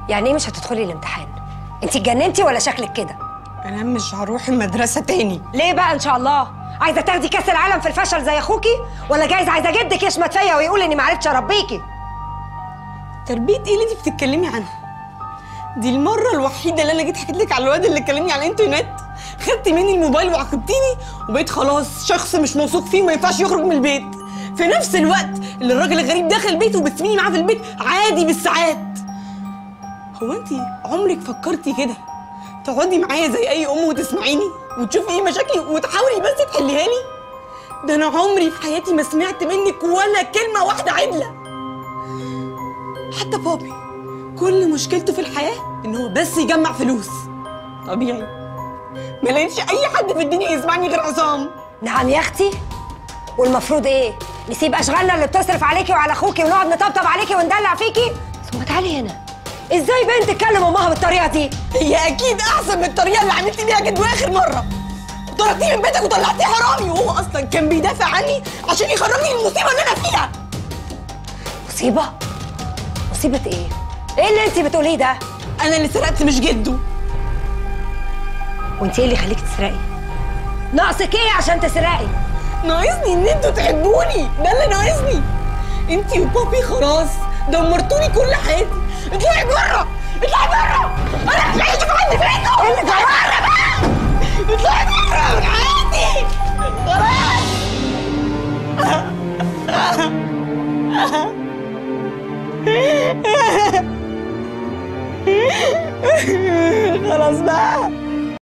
يعني ايه مش هتدخلي الامتحان انت اتجننتي ولا شكلك كده انا مش هروح المدرسه تاني ليه بقى ان شاء الله عايزه تاخدي كاس العالم في الفشل زي اخوكي ولا جايز عايزه جدك يشمت فيا ويقول اني ما عرفتش اربيكي تربيه ايه اللي انت بتتكلمي عنها دي المره الوحيده اللي انا جيت حكيت لك على الواد اللي كلمني على الانترنت خدتي مني الموبايل وعاقبتيني وبقيت خلاص شخص مش موثوق فيه وما ينفعش يخرج من البيت في نفس الوقت اللي الراجل الغريب دخل البيت وبتسيبيني معاه في البيت عادي بالساعات هو انت عمرك فكرتي كده تقعدي معايا زي اي ام وتسمعيني وتشوفي ايه مشاكلي وتحاولي بس تحليها لي ده انا عمري في حياتي ما سمعت منك ولا كلمه واحده عدله حتى بابي كل مشكلته في الحياه ان هو بس يجمع فلوس طبيعي ما لقيتش اي حد في الدنيا يسمعني غير عصام نعم يا اختي والمفروض ايه نسيب اشغالنا اللي بتصرف عليكي وعلى اخوكي ونقعد نطبطب عليكي وندلع فيكي ثم تعالي هنا ازاي بنت تكلم امها بالطريقه دي هي اكيد احسن من الطريقه اللي عملتي بيها جد اخر مره طردتيه من بيتك وطلعتيه حرامي وهو اصلا كان بيدافع عني عشان يخرجني من المصيبه اللي انا فيها مصيبه مصيبه ايه ايه اللي انت بتقوليه ده انا اللي سرقت مش جده وانت ايه اللي يخليكي تسرقي ناقصك ايه عشان تسرقي ناقصني ان انتوا تحبوني ده اللي ناقصني انتي وبابي خلاص دمرتوني كل حياتي اطلعي بره اطلعي بره انا مش عايزه اشوف حد فيكم ايه اللي جرى؟ بره بقى اطلعي بره من حياتي